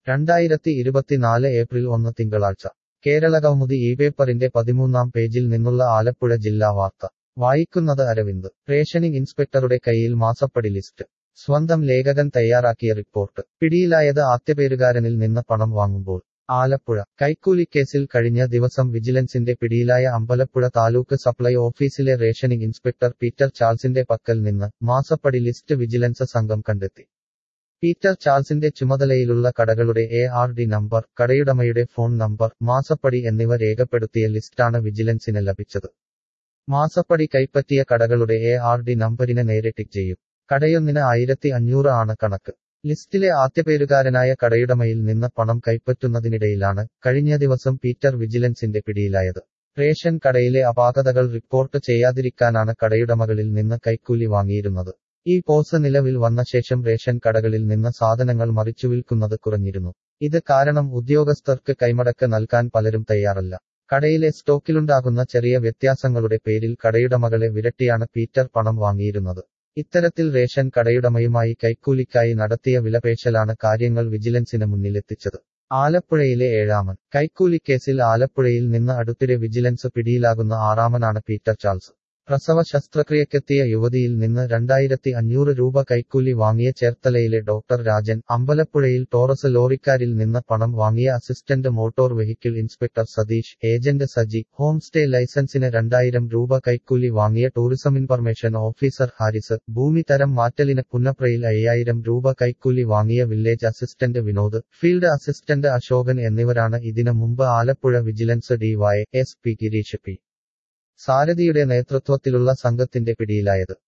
രണ്ടായിരത്തി ഇരുപത്തിനാല് ഏപ്രിൽ ഒന്ന് തിങ്കളാഴ്ച കേരളകൗമുദി ഈ പേപ്പറിന്റെ പതിമൂന്നാം പേജിൽ നിന്നുള്ള ആലപ്പുഴ ജില്ലാ വാർത്ത വായിക്കുന്നത് അരവിന്ദ് റേഷനിംഗ് ഇൻസ്പെക്ടറുടെ കയ്യിൽ മാസപ്പടി ലിസ്റ്റ് സ്വന്തം ലേഖകൻ തയ്യാറാക്കിയ റിപ്പോർട്ട് പിടിയിലായത് ആദ്യപേരുകാരനിൽ നിന്ന് പണം വാങ്ങുമ്പോൾ ആലപ്പുഴ കൈക്കൂലിക്കേസിൽ കഴിഞ്ഞ ദിവസം വിജിലൻസിന്റെ പിടിയിലായ അമ്പലപ്പുഴ താലൂക്ക് സപ്ലൈ ഓഫീസിലെ റേഷനിംഗ് ഇൻസ്പെക്ടർ പീറ്റർ ചാൾസിന്റെ പക്കൽ നിന്ന് മാസപ്പടി ലിസ്റ്റ് വിജിലൻസ് സംഘം കണ്ടെത്തി പീറ്റർ ചാൾസിന്റെ ചുമതലയിലുള്ള കടകളുടെ എ ആർ ഡി നമ്പർ കടയുടമയുടെ ഫോൺ നമ്പർ മാസപ്പടി എന്നിവ രേഖപ്പെടുത്തിയ ലിസ്റ്റാണ് വിജിലൻസിന് ലഭിച്ചത് മാസപ്പടി കൈപ്പറ്റിയ കടകളുടെ എ ആർ ഡി നമ്പരിന് നേരെ ടിക്ക് ചെയ്യും കടയൊന്നിന് ആയിരത്തി അഞ്ഞൂറ് ആണ് കണക്ക് ലിസ്റ്റിലെ ആദ്യപേരുകാരനായ കടയുടമയിൽ നിന്ന് പണം കൈപ്പറ്റുന്നതിനിടയിലാണ് കഴിഞ്ഞ ദിവസം പീറ്റർ വിജിലൻസിന്റെ പിടിയിലായത് റേഷൻ കടയിലെ അപാകതകൾ റിപ്പോർട്ട് ചെയ്യാതിരിക്കാനാണ് കടയുടമകളിൽ നിന്ന് കൈക്കൂലി വാങ്ങിയിരുന്നത് ഈ പോസ് നിലവിൽ വന്ന ശേഷം റേഷൻ കടകളിൽ നിന്ന് സാധനങ്ങൾ മറിച്ചുവിൽക്കുന്നത് കുറഞ്ഞിരുന്നു ഇത് കാരണം ഉദ്യോഗസ്ഥർക്ക് കൈമടക്ക് നൽകാൻ പലരും തയ്യാറല്ല കടയിലെ സ്റ്റോക്കിലുണ്ടാകുന്ന ചെറിയ വ്യത്യാസങ്ങളുടെ പേരിൽ കടയുടമകളെ വിരട്ടിയാണ് പീറ്റർ പണം വാങ്ങിയിരുന്നത് ഇത്തരത്തിൽ റേഷൻ കടയുടമയുമായി കൈക്കൂലിക്കായി നടത്തിയ വിലപേശലാണ് കാര്യങ്ങൾ വിജിലൻസിന് മുന്നിലെത്തിച്ചത് ആലപ്പുഴയിലെ ഏഴാമൻ കൈക്കൂലിക്കേസിൽ ആലപ്പുഴയിൽ നിന്ന് അടുത്തിടെ വിജിലൻസ് പിടിയിലാകുന്ന ആറാമനാണ് പീറ്റർ ചാൾസ് പ്രസവ ശസ്ത്രക്രിയക്കെത്തിയ യുവതിയിൽ നിന്ന് രണ്ടായിരത്തി അഞ്ഞൂറ് രൂപ കൈക്കൂലി വാങ്ങിയ ചേർത്തലയിലെ ഡോക്ടർ രാജൻ അമ്പലപ്പുഴയിൽ ടോറസ് ലോറിക്കാരിൽ നിന്ന് പണം വാങ്ങിയ assistant motor vehicle inspector Satheesh agent Saji home stay ലൈസൻസിന് രണ്ടായിരം രൂപ കൈക്കൂലി വാങ്ങിയ ടൂറിസം ഇൻഫർമേഷൻ ഓഫീസർ ഹാരിസ് ഭൂമി തരം മാറ്റലിന് പുന്നപ്രയിൽ അയ്യായിരം രൂപ കൈക്കൂലി വാങ്ങിയ village assistant Vinod field assistant Ashokan എന്നിവരാണ് ഇതിനു മുമ്പ് Alappuzha vigilance DY S P Girish P സാരഥിയുടെ നേതൃത്വത്തിലുള്ള സംഘത്തിന്റെ പിടിയിലായത്